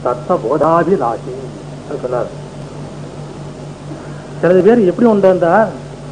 தத்துவ போதாபிலாஷி சொன்னார் சிலது பேர் எப்படி உண்டு என்றால்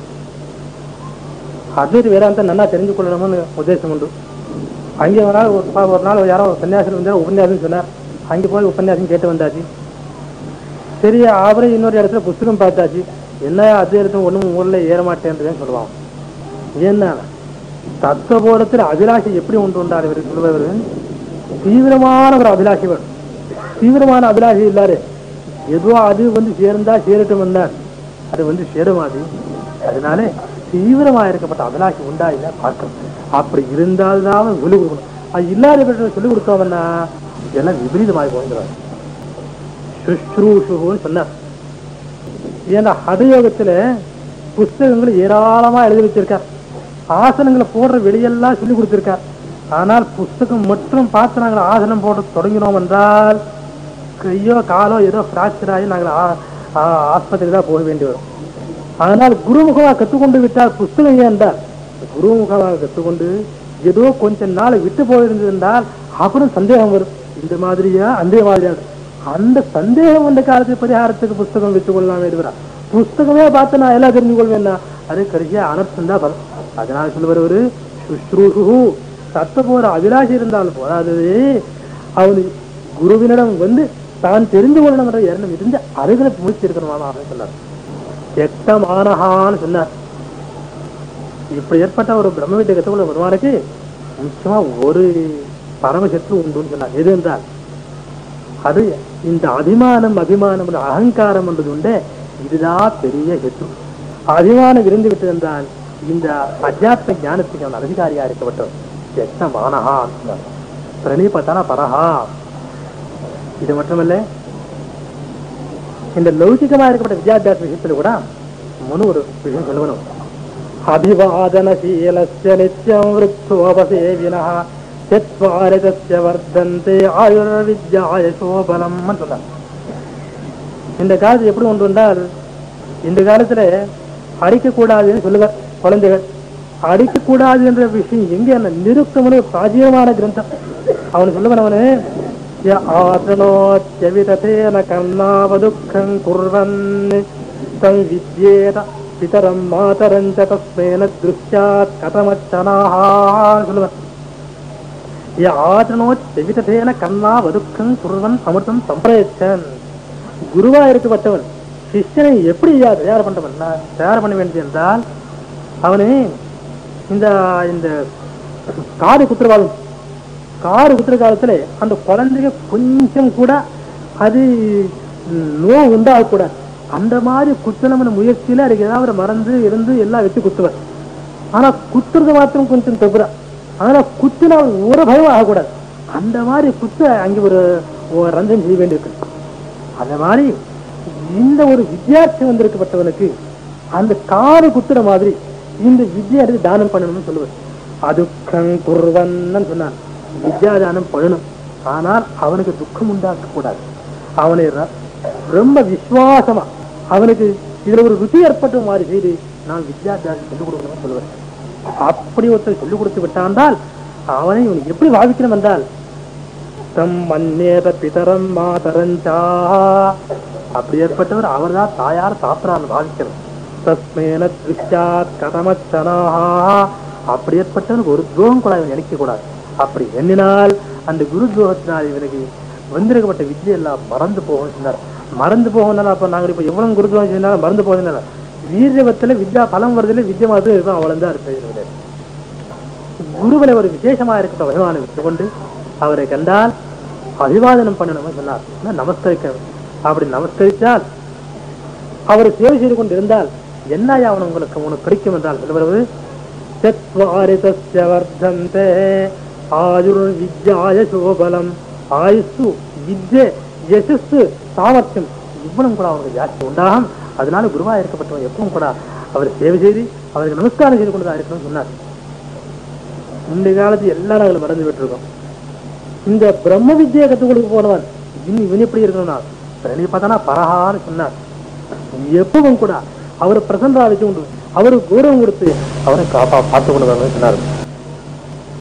அத்வைத வேதாந்தம் நல்லா தெரிஞ்சு கொள்ளணும்னு உத்தேசம் உண்டு அங்கே ஒரு நாள் ஒரு பா- ஒரு நாள் யாரோ ஒரு சன்னியாசம் வந்து உபன்யாசம் சொன்னார் அங்கே போய் உபன்யாசம் கேட்டு வந்தாச்சு சரி அவரே இன்னொரு இடத்துல புஸ்தகம் பார்த்தாச்சு என்ன அத்வைதம் ஒன்றும் ஊரில் ஏற மாட்டேன்றதுன்னு சொல்லுவான் என்ன தத்துவபோதத்தில் அபிலாஷை எப்படி உண்டு உண்டார் இவர் சொல்லுபவர் தீவிரமான ஒரு அபிலாஷை வேணும் தீவிரமான அபிலாஷை இல்லாரு ஏதோ அது வந்து சேர்ந்தா சேரட்டும் வந்தார் அது வந்து சேருமாது அதனால தீவிரமா இருக்கப்பட்ட அபிலாஷை உண்டா இல்ல பார்க்கணும் அப்படி இருந்தால்தான் சொல்லிக் கொடுக்கணும் அது இல்லாத சொல்லிக் கொடுத்தோம்னா எல்லாம் விபரீதமாகி போகிறார் சுஷ்ரூஷுன்னு சொன்னார் ஏன்னா ஹதயோகத்துல புஸ்தகங்கள் ஏராளமா எழுதி வச்சிருக்கார் ஆசனங்களை போடுற வெளியெல்லாம் சொல்லி கொடுத்திருக்கார் ஆனால் புஸ்தகம் மட்டும் பார்த்து நாங்கள் ஆசனம் போட தொடங்கினோம் என்றால் கையோ காலோ ஏதோ பிராக்சர் ஆகி நாங்கள் ஆ- ஆ- ஆஸ்பத்திரி தான் போக வேண்டி வரும் ஆனால் குருமுகமாக கற்றுக்கொண்டு விட்டால் புஸ்தகம் ஏன் என்றால் குருமுகமாக கற்றுக்கொண்டு ஏதோ கொஞ்ச நாள் விட்டு போயிருந்தது என்றால் அப்புறம் சந்தேகம் வரும் இந்த மாதிரியா அந்த மாதிரியா அந்த சந்தேகம் வந்த காலத்து பரிகாரத்துக்கு புஸ்தகம் வச்சு கொள்ளலாம் வேண்டுகிறா புஸ்தகமே பார்த்து நான் எல்லாம் தெரிஞ்சு கொள்வேன்னா அது கடைசியா அனர்த்தம் தான் வரும் அதனால சொல்லுவார் ஒரு சுஷ்ரூஷு தத்த போற அபிலாஷை இருந்தால் போதாது அவனு குருவினிடம் வந்து தான் தெரிந்து கொள்ளணும் என்ற எண்ணம் இருந்து அருகில முடிச்சிருக்கணுமா சொன்னார் எட்டமானஹான்னு சொன்னார் இப்படி ஏற்பட்ட ஒரு பிரம்ம வித்தை கத்துக்குள்ள வருவானுக்கு முக்கியமா ஒரு பரமசத்து உண்டுன்னு சொன்னார் எது என்றால் அது இந்த அபிமானம் அபிமானம் என்ற அகங்காரம் என்றது உண்டு இதுதான் பெரிய சத்ரு அபிமானம் இருந்து விட்டது என்றால் இந்த அத்தியாத்ம ஞானத்துக்கு அவன் அதிகாரியா இருக்கப்பட்டவன் எத்த மானஹா பிரணீபத்தான பரஹா இது மட்டுமல்ல இந்த லௌகிகமா இருக்கப்பட்ட வித்யாபியாச விஷயத்துல கூட மனு ஒரு விஷயம் சொல்லணும் அபிவாதனசீலஸ்ய நித்யம் விருத்தோபசேவினः சத்வாரிதஸ்ய வர்த்தந்தே ஆயுர்வித்யாய சோபலம் சொன்னார் இந்த காலத்து எப்படி கொண்டு வந்தால் இந்த காலத்துல அடிக்கக்கூடாதுன்னு சொல்லுவார் குழந்தைகள் அடிக்கக்கூடாது என்ற விஷயம் எங்க என்ன நிருக்தம்னு பிராச்சீனமான கிரந்தம் அவனு சொல்லுவன் அவனு ய ஆசனோத்யவிதேன கர்ணாவதுக்கம் குர்வன் தம் வித்யேத பிதரம் மாதரஞ்ச தஸ்மேன திருஷ்யாத் கதமச்சனாக சொல்லுவன் ய ஆசனோத்யவிதேன கர்ணாவதுக்கம் குர்வன் அமிர்தம் சம்பிரயச்சன் குருவா இருக்கப்பட்டவன் சிஷ்யனை எப்படி யா- தயார் பண்றவன் நான் தயார் பண்ண வேண்டியது என்றால் அவனு இந்த இந்த காடு குத்துறவாளும் காடு குத்துற காலத்துல அந்த குழந்தைங்க கொஞ்சம் கூட அது நோய் உண்டாகக்கூடாது அந்த மாதிரி குத்தணும்னு முயற்சியில அதுக்கு ஏதாவது மறந்து இருந்து எல்லாம் வச்சு குத்துவார் ஆனா குத்துறது மாத்திரம் கொஞ்சம் தப்புறா ஆனா குத்துனா ஒரு பயம் ஆகக்கூடாது அந்த மாதிரி குத்த அங்க ஒரு ஒரு ரஞ்சம் செய்ய வேண்டியிருக்கு அந்த மாதிரி இந்த ஒரு வித்தியார்த்தி வந்திருக்கப்பட்டவனுக்கு அந்த காடு குத்துற மாதிரி இந்த வித்யா எடுத்து தானம் பண்ணணும்னு சொல்லுவார் அதுக்கம் குர்வன்னு சொன்னான் வித்யா தானம் பண்ணணும் ஆனால் அவனுக்கு துக்கம் உண்டாக்க கூடாது அவனை ர- ரொம்ப விசுவாசமா அவனுக்கு இதுல ஒரு ருச்சி ஏற்பட்ட மாதிரி செய்து நான் வித்யாத்தியாசம் சொல்லிக் கொடுக்கணும்னு சொல்லுவேன் அப்படி ஒருத்தர் சொல்லிக் கொடுத்து விட்டாண்டால் அவனை இவன் எப்படி பாவிக்கணும் என்றால் தம் மன்னேத பிதரம் மாதரஞ்சா அப்படி ஏற்பட்டவர் அவர்தான் தாயார் தாப்பரான்னு பாவிக்கணும் தஸ்மேன திருஷ்டாத் கதமச்சனாஹா அப்படி ஏற்பட்டவனுக்கு ஒரு துரோகம் கூட இவன் நினைக்க கூடாது அப்படி எண்ணினால் அந்த குரு துரோகத்தினால் இவனுக்கு வந்திருக்கப்பட்ட வித்யை எல்லாம் மறந்து போகும் சொன்னார் மறந்து போகணும்னால அப்ப நாங்க இப்ப எவ்வளவு குரு துரோகம் செஞ்சாலும் மறந்து போகுதுனால வீரியவத்துல வித்யா பலம் வருதுல வித்யா மாதிரி இருக்கும் அவ்வளவு தான் இருப்பது குருவில ஒரு விசேஷமா இருக்கிற பகவானை விட்டுக்கொண்டு அவரை கண்டால் அபிவாதனம் பண்ணணும்னு சொன்னார் ஆனா நமஸ்கரிக்க அப்படி நமஸ்கரித்தால் அவர் சேவை செய்து கொண்டு இருந்தால் என்ன அவன் உங்களுக்கு உனக்கு கிடைக்கும் என்றால் சொல்லுவது சத்வாரிதஸ்ய வர்த்தந்தே ஆயுர் வித்யாய சோபலம் ஆயுசு வித்ய யசஸ் சாமர்த்தியம் இவ்வளவு கூட அவனுக்கு ஜாஸ்தி உண்டாகும் அதனால குருவா இருக்கப்பட்டவன் எப்பவும் கூட அவர் சேவை செய்து அவருக்கு நமஸ்காரம் செய்து கொண்டுதான் இருக்கணும்னு சொன்னார் இந்த காலத்து எல்லாம் நாங்கள் மறந்து விட்டுருக்கோம் இந்த பிரம்ம வித்யை கற்றுக் கொடுக்க போனவன் இனி இவன் எப்படி இருக்கணும்னா பிரணி பார்த்தானா பரஹான்னு சொன்னார் எப்பவும் கூட அவர் பிரசண்டா வச்சு கொண்டு அவருக்கு கௌரவம் கொடுத்து அவரை காப்பா பார்த்து கொண்டு வரணும்னு சொன்னார்